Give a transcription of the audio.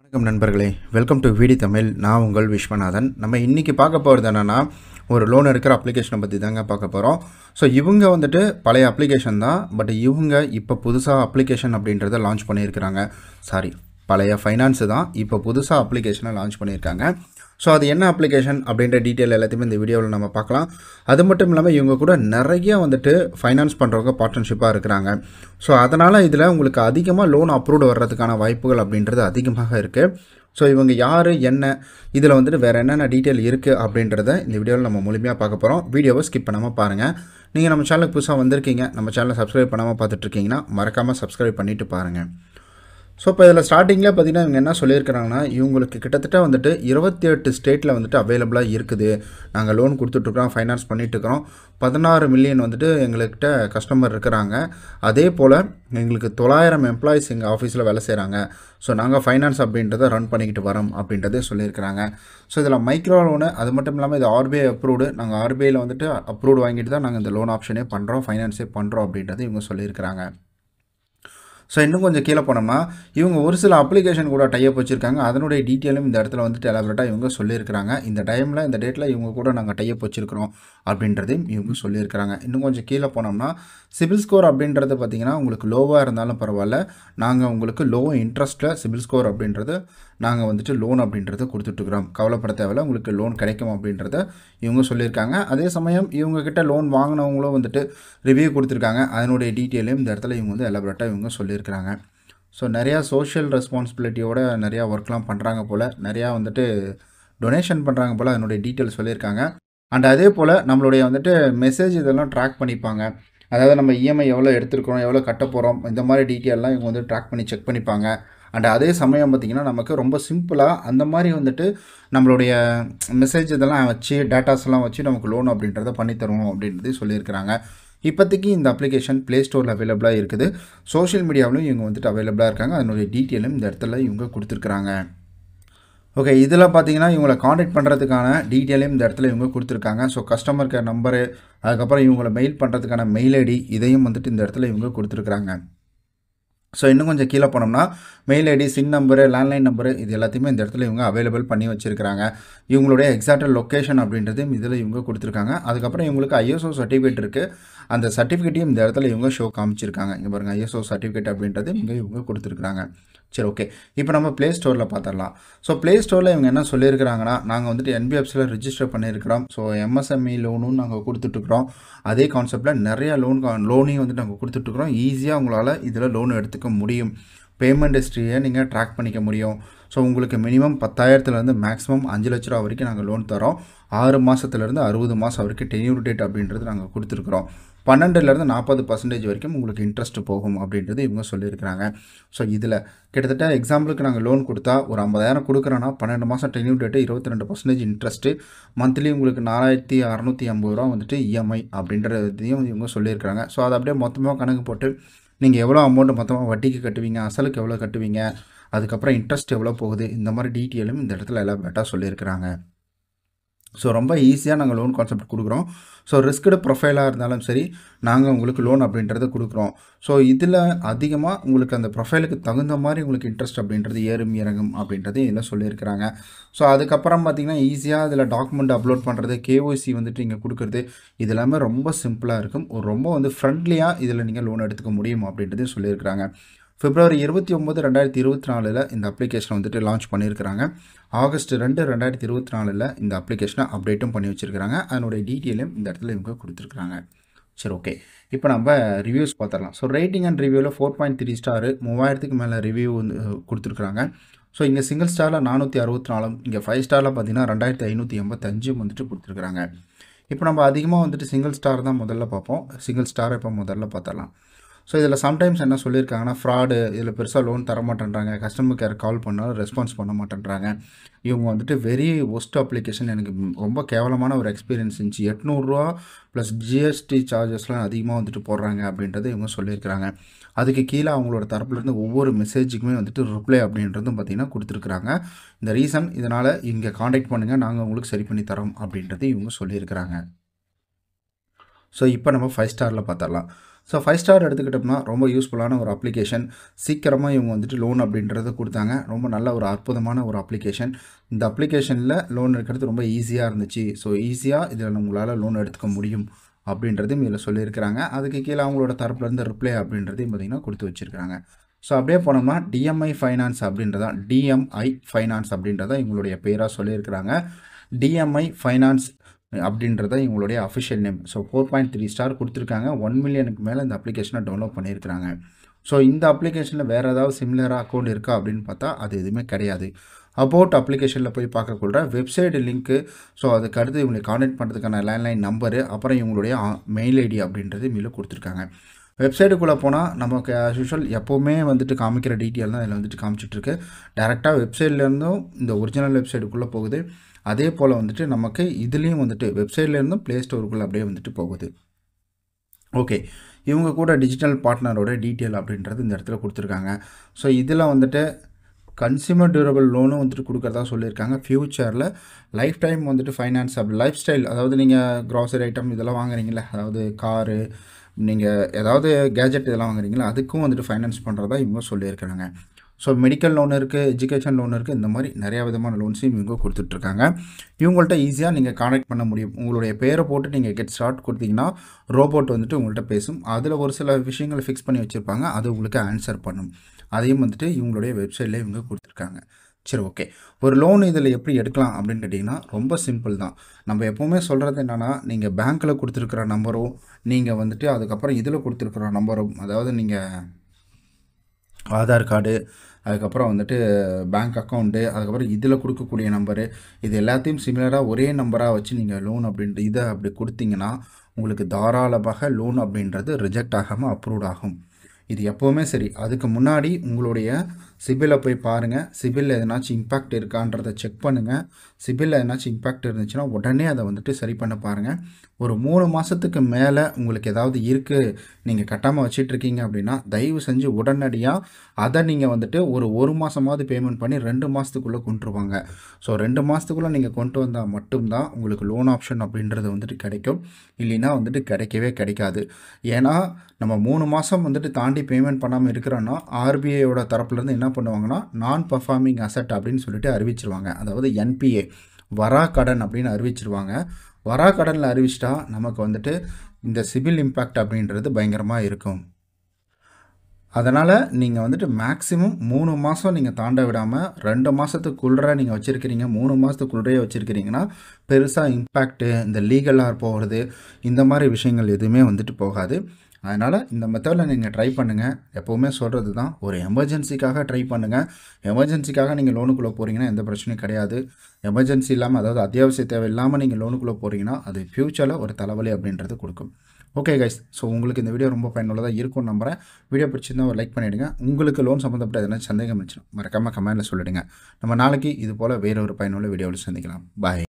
வணக்கம் நண்பர்களே welcome to விடி தமிழ் நான் உங்கள் விஸ்வநாதன் நம்ம இன்றைக்கி பார்க்க போகிறது என்னென்னா ஒரு லோன் எடுக்கிற அப்ளிகேஷனை பற்றி தாங்க பார்க்க போகிறோம் ஸோ இவங்க வந்துட்டு பழைய அப்ளிகேஷன் தான் பட் இவங்க இப்போ புதுசாக அப்ளிகேஷன் அப்படின்றத லான்ச் பண்ணியிருக்கிறாங்க சாரி பழைய ஃபைனான்ஸு தான் இப்போ புதுசாக அப்ளிகேஷனை லான்ச் பண்ணியிருக்காங்க ஸோ அது என்ன அப்ளிகேஷன் அப்படின்ற டீட்டெயில் எல்லாத்தையுமே இந்த வீடியோவில் நம்ம பார்க்கலாம் அது மட்டும் இல்லாமல் இவங்க கூட நிறைய வந்துட்டு ஃபைனான்ஸ் பண்ணுறவங்க பார்ட்னர்ஷிப்பாக இருக்கிறாங்க ஸோ அதனால் இதில் உங்களுக்கு அதிகமாக லோன் அப்ரூவ்டு வர்றதுக்கான வாய்ப்புகள் அப்படின்றது அதிகமாக இருக்குது ஸோ இவங்க யார் என்ன இதில் வந்துட்டு வேறு என்னென்ன டீட்டெயில் இருக்குது அப்படின்றத இந்த வீடியோவில் நம்ம முழுமையாக பார்க்க போகிறோம் வீடியோவை ஸ்கிப் பண்ணாமல் பாருங்கள் நீங்கள் நம்ம சேனலுக்கு புதுசாக வந்திருக்கீங்க நம்ம சேனலை சப்ஸ்கிரைப் பண்ணாமல் பார்த்துட்ருக்கீங்கன்னா மறக்காமல் சப்ஸ்கிரைப் பண்ணிவிட்டு பாருங்கள் ஸோ இப்போ இதில் ஸ்டார்டிங்கில் பார்த்தீங்கன்னா இவங்க என்ன சொல்லியிருக்கிறாங்கன்னா இவங்களுக்கு கிட்டத்தட்ட வந்துட்டு இருபத்தி எட்டு ஸ்டேட்டில் வந்துட்டு அவைலபிளாக இருக்குது நாங்கள் லோன் கொடுத்துட்ருக்குறோம் ஃபைனான்ஸ் பண்ணிகிட்ருக்குறோம் பதினாறு மில்லியன் வந்துட்டு எங்கள்கிட்ட கஸ்டமர் இருக்கிறாங்க அதே போல் எங்களுக்கு தொள்ளாயிரம் எம்ப்ளாயிஸ் எங்கள் ஆஃபீஸில் வேலை செய்கிறாங்க ஸோ நாங்கள் ஃபைனான்ஸ் அப்படின்றத ரன் பண்ணிக்கிட்டு வரோம் அப்படின்றதே சொல்லியிருக்கிறாங்க ஸோ இதில் மைக்ரோ லோனு அது மட்டும் இல்லாமல் இது ஆர்பிஐ அப்ரூவ்டு நாங்கள் ஆர்பிஐயில் வந்துட்டு அப்ரூவ்டு வாங்கிட்டு தான் நாங்கள் இந்த லோன் ஆப்ஷனே பண்ணுறோம் ஃபைனான்ஸே பண்ணுறோம் அப்படின்றது இவங்க சொல்லியிருக்கிறாங்க ஸோ இன்னும் கொஞ்சம் கீழே போனோம்னா இவங்க ஒரு சில அப்ளிகேஷன் கூட டைப் வச்சுருக்காங்க அதனுடைய டீட்டெயிலும் இந்த இடத்துல வந்துட்டு எலாபரேட்டாக இவங்க சொல்லியிருக்கிறாங்க இந்த டைமில் இந்த டேட்டில் இவங்க கூட நாங்கள் டைப் வச்சுருக்கிறோம் அப்படின்றதையும் இவங்க சொல்லியிருக்கிறாங்க இன்னும் கொஞ்சம் கீழே போனோம்னா சிபில் ஸ்கோர் அப்படின்றது பார்த்திங்கன்னா உங்களுக்கு லோவாக இருந்தாலும் பரவாயில்ல நாங்கள் உங்களுக்கு லோ இன்ட்ரெஸ்ட்டில் சிபில் ஸ்கோர் அப்படின்றது நாங்கள் வந்துட்டு லோன் அப்படின்றத கொடுத்துட்ருக்குறோம் கவலைப்பட தேவையில்ல உங்களுக்கு லோன் கிடைக்கும் அப்படின்றத இவங்க சொல்லியிருக்காங்க அதே சமயம் இவங்கக்கிட்ட லோன் வாங்கினவங்களும் வந்துட்டு ரிவ்யூ கொடுத்துருக்காங்க அதனுடைய டீட்டெயிலையும் இந்த இடத்துல இவங்க வந்து எலபரேட்டாக இவங்க சொல்லியிருக்கிறாங்க ஸோ நிறையா சோஷியல் ரெஸ்பான்சிபிலிட்டியோட நிறையா ஒர்க்லாம் பண்ணுறாங்க போல் நிறையா வந்துட்டு டொனேஷன் பண்ணுறாங்க போல் அதனுடைய டீட்டெயில் சொல்லியிருக்காங்க அண்ட் அதே போல் நம்மளுடைய வந்துட்டு மெசேஜ் இதெல்லாம் ட்ராக் பண்ணிப்பாங்க அதாவது நம்ம இஎம்ஐ எவ்வளோ எடுத்துருக்கிறோம் எவ்வளோ கட்ட போகிறோம் இந்த மாதிரி டீட்டெயிலெலாம் இவங்க வந்து ட்ராக் பண்ணி செக் பண்ணிப்பாங்க அண்ட் அதே சமயம் பார்த்திங்கன்னா நமக்கு ரொம்ப சிம்பிளாக அந்த மாதிரி வந்துட்டு நம்மளுடைய மெசேஜ் இதெல்லாம் வச்சு டேட்டாஸ் எல்லாம் வச்சு நமக்கு லோன் அப்படின்றத பண்ணித்தருவோம் அப்படின்றதே சொல்லியிருக்கிறாங்க இப்போதைக்கு இந்த அப்ளிகேஷன் ப்ளே ஸ்டோரில் அவைலபிளாக இருக்குது சோஷியல் மீடியாவிலும் இவங்க வந்துட்டு அவைலபிளாக இருக்காங்க அதனுடைய டீட்டெயிலும் இந்த இடத்துல இவங்க கொடுத்துருக்குறாங்க ஓகே இதில் பார்த்தீங்கன்னா இவங்களை காண்டாக்ட் பண்ணுறதுக்கான டீட்டெயிலையும் இந்த இடத்துல இவங்க கொடுத்துருக்காங்க ஸோ கஸ்டமர் கேர் நம்பரு அதுக்கப்புறம் இவங்களை மெயில் பண்ணுறதுக்கான மெயில் ஐடி இதையும் வந்துட்டு இந்த இடத்துல இவங்க கொடுத்துருக்குறாங்க ஸோ இன்னும் கொஞ்சம் கீழே போனோம்னா மெயில் ஐடி சின் நம்பரு லேண்ட்லைன் நம்பரு இது எல்லாத்தையுமே இந்த இடத்துல இவங்க அவைலபிள் பண்ணி வச்சுருக்காங்க இவங்களுடைய எக்ஸாக்ட் லொக்கேஷன் அப்படின்றதையும் இதில் இவங்க கொடுத்துருக்காங்க அதுக்கப்புறம் இவங்களுக்கு ஐஎஸ்ஓ சர்டிஃபிகேட் இருக்குது அந்த சர்டிஃபிகேட்டையும் இந்த இடத்துல இவங்க ஷோ காமிச்சிருக்காங்க இங்கே பாருங்கள் ஐஎஸ்ஓ சர்டிஃபிகேட் அப்படின்றது இங்கே இவங்க கொடுத்துருக்காங்க சரி ஓகே இப்போ நம்ம ப்ளே ஸ்டோரில் பார்த்துடலாம் ஸோ ப்ளே ஸ்டோரில் இவங்க என்ன சொல்லியிருக்கிறாங்கன்னா நாங்கள் வந்துட்டு என்பிஎஃப்சியில் ரிஜிஸ்டர் பண்ணியிருக்கிறோம் ஸோ எம்எஸ்எம்இ லோனும் நாங்கள் கொடுத்துட்ருக்குறோம் அதே கான்செப்டில் நிறையா லோன் லோனையும் வந்துட்டு நாங்கள் கொடுத்துட்ருக்குறோம் ஈஸியாக உங்களால் இதில் லோன் எடுத்துக்க முடியும் பேமெண்ட் ஹிஸ்ட்ரியை நீங்கள் ட்ராக் பண்ணிக்க முடியும் ஸோ உங்களுக்கு மினிமம் பத்தாயிரத்துலேருந்து மேக்ஸிமம் அஞ்சு லட்ச ரூபா வரைக்கும் நாங்கள் லோன் தரோம் ஆறு மாதத்துலேருந்து அறுபது மாதம் வரைக்கும் டென்யூர் டேட் அப்படின்றது நாங்கள் கொடுத்துருக்குறோம் பன்னெண்டுலேருந்து நாற்பது பர்சன்டேஜ் வரைக்கும் உங்களுக்கு இன்ட்ரெஸ்ட் போகும் அப்படின்றது இவங்க சொல்லியிருக்கிறாங்க ஸோ இதில் கிட்டத்தட்ட எக்ஸாம்பிளுக்கு நாங்கள் லோன் கொடுத்தா ஒரு ஐம்பதாயிரம் கொடுக்குறோன்னா பன்னெண்டு மாதம் டென்யூர் டேட்டு இருபத்தி ரெண்டு பர்சன்டேஜ் இன்ட்ரெஸ்ட்டு மந்த்லி உங்களுக்கு நாலாயிரத்தி அறநூற்றி ஐம்பது ரூபா வந்துட்டு இஎம்ஐ அப்படின்றதையும் இவங்க சொல்லியிருக்கிறாங்க ஸோ அதை அப்படியே மொத்தமாக கணக்கு போட்டு நீங்கள் எவ்வளோ அமௌண்ட்டு மொத்தமாக வட்டிக்கு கட்டுவீங்க அசலுக்கு எவ்வளோ கட்டுவீங்க அதுக்கப்புறம் இன்ட்ரெஸ்ட் எவ்வளோ போகுது இந்த மாதிரி டீட்டெயிலும் இந்த இடத்துல எல்லாம் பெட்டாக சொல்லியிருக்கிறாங்க ஸோ ரொம்ப ஈஸியாக நாங்கள் லோன் கான்செப்ட் கொடுக்குறோம் ஸோ ரிஸ்கடு ப்ரொஃபைலாக இருந்தாலும் சரி நாங்கள் உங்களுக்கு லோன் அப்படின்றத கொடுக்குறோம் ஸோ இதில் அதிகமாக உங்களுக்கு அந்த ப்ரொஃபைலுக்கு தகுந்த மாதிரி உங்களுக்கு இன்ட்ரெஸ்ட் அப்படின்றது ஏறும் இறங்கும் அப்படின்றது இதில் சொல்லியிருக்கிறாங்க ஸோ அதுக்கப்புறம் பார்த்திங்கன்னா ஈஸியாக இதில் டாக்குமெண்ட் அப்லோட் பண்ணுறது கேஒய்சி வந்துட்டு நீங்கள் கொடுக்குறது இது எல்லாமே ரொம்ப சிம்பிளாக இருக்கும் ஒரு ரொம்ப வந்து ஃப்ரெண்ட்லியாக இதில் நீங்கள் லோன் எடுத்துக்க முடியும் அப்படின்றதையும் சொல்லியிருக்கிறாங்க பிப்ரவரி இருபத்தி ஒம்பது ரெண்டாயிரத்தி இருபத்தி நாலில் இந்த அப்ளிகேஷனை வந்துட்டு லான்ச் பண்ணியிருக்கிறாங்க ஆகஸ்ட் ரெண்டு ரெண்டாயிரத்தி இருபத்தி நாலில் இந்த அப்ளிகேஷனை அப்டேட்டும் பண்ணி வச்சுருக்கிறாங்க அதனுடைய டீட்டெயிலும் இந்த இடத்துல இவங்க கொடுத்துருக்குறாங்க சரி ஓகே இப்போ நம்ம ரிவ்யூஸ் பார்த்துடலாம் ஸோ ரேட்டிங் அண்ட் ரிவ்யூவில் ஃபோர் பாயிண்ட் த்ரீ ஸ்டாரு மூவாயிரத்துக்கு மேலே ரிவ்யூ வந்து கொடுத்துருக்குறாங்க ஸோ இங்கே சிங்கிள் ஸ்டாரில் நானூற்றி அறுபத்தி நாலும் இங்கே ஃபைவ் ஸ்டாரில் பார்த்தீங்கன்னா ரெண்டாயிரத்தி ஐநூற்றி எண்பத்தஞ்சும் வந்துட்டு கொடுத்துருக்குறாங்க இப்போ நம்ம அதிகமாக வந்துட்டு சிங்கிள் ஸ்டார் தான் முதல்ல பார்ப்போம் சிங்கிள் ஸ்டார் இப்போ முதல்ல பார்த்துடலாம் ஸோ இதில் சம்டைம்ஸ் என்ன சொல்லியிருக்காங்கன்னா ஃப்ராடு இதில் பெருசாக லோன் தர மாட்டேன்றாங்க கஸ்டமர் கேர் கால் பண்ணாலும் ரெஸ்பான்ஸ் பண்ண மாட்டேன்றாங்க இவங்க வந்துட்டு வெரி ஒஸ்ட் அப்ளிகேஷன் எனக்கு ரொம்ப கேவலமான ஒரு எக்ஸ்பீரியன்ஸ் இருந்துச்சு எட்நூறுரூவா ப்ளஸ் ஜிஎஸ்டி சார்ஜஸ்லாம் அதிகமாக வந்துட்டு போடுறாங்க அப்படின்றத இவங்க சொல்லியிருக்கிறாங்க அதுக்கு கீழே அவங்களோட தரப்புலேருந்து ஒவ்வொரு மெசேஜுக்குமே வந்துட்டு ரிப்ளை அப்படின்றதும் பார்த்திங்கன்னா கொடுத்துருக்குறாங்க இந்த ரீசன் இதனால் இங்கே காண்டாக்ட் பண்ணுங்கள் நாங்கள் உங்களுக்கு சரி பண்ணி தரோம் அப்படின்றது இவங்க சொல்லியிருக்கிறாங்க ஸோ இப்போ நம்ம ஃபைவ் ஸ்டாரில் பார்த்துடலாம் ஸோ ஃபைவ் ஸ்டார் எடுத்துக்கிட்டோம்னா ரொம்ப யூஸ்ஃபுல்லான ஒரு அப்ளிகேஷன் சீக்கிரமாக இவங்க வந்துட்டு லோன் அப்படின்றத கொடுத்தாங்க ரொம்ப நல்ல ஒரு அற்புதமான ஒரு அப்ளிகேஷன் இந்த அப்ளிகேஷனில் லோன் எடுக்கிறது ரொம்ப ஈஸியாக இருந்துச்சு ஸோ ஈஸியாக இதில் உங்களால் லோன் எடுத்துக்க முடியும் அப்படின்றதையும் இதில் சொல்லியிருக்கிறாங்க அதுக்கு கீழே அவங்களோட தரப்புலேருந்து ரிப்ளை அப்படின்றதையும் பார்த்திங்கன்னா கொடுத்து வச்சுருக்காங்க ஸோ அப்படியே போனோம்னா டிஎம்ஐ ஃபைனான்ஸ் அப்படின்றதான் டிஎம்ஐ ஃபைனான்ஸ் அப்படின்றத இவங்களுடைய பேராக சொல்லியிருக்கிறாங்க டிஎம்ஐ ஃபைனான்ஸ் அப்படின்றத இவங்களுடைய official name so four point three star கொடுத்துருக்காங்க ஒன் மில்லியனுக்கு மேலே இந்த அப்ளிகேஷனை டவுன்லோட் பண்ணியிருக்கிறாங்க ஸோ இந்த அப்ளிகேஷனில் வேறு ஏதாவது சிமிலராக அக்கௌண்ட் இருக்கா அப்படின்னு பார்த்தா அது எதுவுமே கிடையாது அபவுட் அப்ளிகேஷனில் போய் பார்க்கக்கூட வெப்சைட் லிங்க்கு ஸோ அதுக்கு அடுத்து இவங்களை காண்டாக்ட் பண்ணுறதுக்கான லேண்ட்லைன் நம்பரு அப்புறம் இவங்களுடைய மெயில் ஐடி அப்படின்றது மேலே கொடுத்துருக்காங்க வெப்சைட்டுக்குள்ளே போனால் நமக்கு ஆஸ் யூஷுவல் எப்போவுமே வந்துட்டு காமிக்கிற டீட்டெயில் தான் இதில் வந்துட்டு காமிச்சிட்ருக்கு டேரெக்டாக வெப்சைட்லேருந்தும் இந்த ஒரிஜினல் வெப்சைட்டுக்குள்ளே போகுது அதே போல் வந்துட்டு நமக்கு இதுலேயும் வந்துட்டு வெப்சைட்லேருந்தும் ப்ளே ஸ்டோருக்குள்ளே அப்படியே வந்துட்டு போகுது ஓகே இவங்க கூட டிஜிட்டல் பார்ட்னரோட டீட்டெயில் அப்படின்றது இந்த இடத்துல கொடுத்துருக்காங்க ஸோ இதில் வந்துட்டு கன்சியூமர் டியூரபிள் லோனும் வந்துட்டு கொடுக்குறதா சொல்லியிருக்காங்க ஃப்யூச்சரில் லைஃப் டைம் வந்துட்டு ஃபைனான்ஸ் அப்படி லைஃப் ஸ்டைல் அதாவது நீங்கள் க்ராசரி ஐட்டம் இதெல்லாம் வாங்குறீங்களே அதாவது காரு நீங்கள் ஏதாவது கேஜெட் இதெல்லாம் வாங்குறீங்களா அதுக்கும் வந்துட்டு ஃபைனான்ஸ் பண்ணுறதா இவங்க சொல்லியிருக்கிறாங்க ஸோ மெடிக்கல் லோன் இருக்குது எஜுகேஷன் லோன் இருக்குது இந்த மாதிரி நிறையா விதமான லோன்ஸையும் இவங்க கொடுத்துட்ருக்காங்க இவங்கள்ட்ட ஈஸியாக நீங்கள் கான்டாக்ட் பண்ண முடியும் உங்களுடைய பேரை போட்டு நீங்கள் கெட் ஸ்டார்ட் கொடுத்தீங்கன்னா ரோபோட் வந்துட்டு உங்கள்கிட்ட பேசும் அதில் ஒரு சில விஷயங்களை ஃபிக்ஸ் பண்ணி வச்சுருப்பாங்க அது உங்களுக்கு ஆன்சர் பண்ணும் அதையும் வந்துட்டு இவங்களுடைய வெப்சைட்டில் இவங்க கொடுத்துருக்காங்க சரி ஓகே ஒரு லோன் இதில் எப்படி எடுக்கலாம் அப்படின்னு கேட்டிங்கன்னா ரொம்ப சிம்பிள் தான் நம்ம எப்போவுமே சொல்கிறது என்னென்னா நீங்கள் பேங்க்கில் கொடுத்துருக்குற நம்பரும் நீங்கள் வந்துட்டு அதுக்கப்புறம் இதில் கொடுத்துருக்குற நம்பரும் அதாவது நீங்கள் ஆதார் கார்டு அதுக்கப்புறம் வந்துட்டு பேங்க் அக்கௌண்ட்டு அதுக்கப்புறம் இதில் கொடுக்கக்கூடிய நம்பரு இது எல்லாத்தையும் சிமிலராக ஒரே நம்பராக வச்சு நீங்கள் லோன் அப்படின்ட்டு இதை அப்படி கொடுத்தீங்கன்னா உங்களுக்கு தாராளமாக லோன் அப்படின்றது ரிஜெக்ட் ஆகாமல் அப்ரூவ் ஆகும் இது எப்போவுமே சரி அதுக்கு முன்னாடி உங்களுடைய சிபிலில் போய் பாருங்கள் சிபிலில் எதனாச்சும் இம்பேக்ட் இருக்கான்றதை செக் பண்ணுங்கள் சிபிலில் எதனாச்சும் இம்பேக்ட் இருந்துச்சுன்னா உடனே அதை வந்துட்டு சரி பண்ண பாருங்கள் ஒரு மூணு மாதத்துக்கு மேலே உங்களுக்கு ஏதாவது இருக்குது நீங்கள் கட்டாமல் வச்சிட்ருக்கீங்க அப்படின்னா தயவு செஞ்சு உடனடியாக அதை நீங்கள் வந்துட்டு ஒரு ஒரு மாதமாவது பேமெண்ட் பண்ணி ரெண்டு மாதத்துக்குள்ளே கொண்டுருவாங்க ஸோ ரெண்டு மாதத்துக்குள்ளே நீங்கள் கொண்டு வந்தால் மட்டும்தான் உங்களுக்கு லோன் ஆப்ஷன் அப்படின்றது வந்துட்டு கிடைக்கும் இல்லைன்னா வந்துட்டு கிடைக்கவே கிடைக்காது ஏன்னா நம்ம மூணு மாதம் வந்துட்டு தாண்டி பேமெண்ட் பண்ணாமல் இருக்கிறோன்னா ஆர்பிஐயோட தரப்புலேருந்து என்ன பண்ணுவாங்கன்னா நான் பர்ஃபார்மிங் அசட் அப்படின்னு சொல்லிட்டு அறிவிச்சிருவாங்க அதாவது என்பிஏ வரா கடன் அப்படின்னு அறிவிச்சிருவாங்க வரா கடனில் அறிவிச்சிட்டா நமக்கு வந்துட்டு இந்த சிபில் இம்பேக்ட் அப்படின்றது பயங்கரமாக இருக்கும் அதனால் நீங்கள் வந்துட்டு மேக்ஸிமம் மூணு மாதம் நீங்கள் தாண்ட விடாமல் ரெண்டு மாதத்துக்குள்ளே நீங்கள் வச்சுருக்கிறீங்க மூணு மாதத்துக்குள்ளே வச்சுருக்கிறீங்கன்னா பெருசாக இம்பேக்ட்டு இந்த லீகலாக போகிறது இந்த மாதிரி விஷயங்கள் எதுவுமே வந்துட்டு போகாது அதனால் இந்த மெத்தடில் நீங்கள் ட்ரை பண்ணுங்கள் எப்போவுமே சொல்கிறது தான் ஒரு எமர்ஜென்சிக்காக ட்ரை பண்ணுங்கள் எமர்ஜென்சிக்காக நீங்கள் லோனுக்குள்ளே போகிறீங்கன்னா எந்த பிரச்சனையும் கிடையாது எமர்ஜென்சி இல்லாமல் அதாவது அத்தியாவசிய தேவை இல்லாமல் நீங்கள் லோனுக்குள்ளே போகிறீங்கன்னா அது ஃப்யூச்சரில் ஒரு தலைவலி அப்படின்றது கொடுக்கும் ஓகே கைஸ் ஸோ உங்களுக்கு இந்த வீடியோ ரொம்ப பயனுள்ளதாக இருக்கும் நம்புறேன் வீடியோ பிடிச்சிருந்தா ஒரு லைக் பண்ணிவிடுங்க உங்களுக்கு லோன் சம்மந்தப்பட்ட எதனா சந்தேகம் இருந்துச்சுன்னா மறக்காமல் கமெண்ட்டில் சொல்லிடுங்க நம்ம நாளைக்கு இது போல் வேற ஒரு பயனுள்ள வீடியோவில் சந்திக்கலாம் பாய்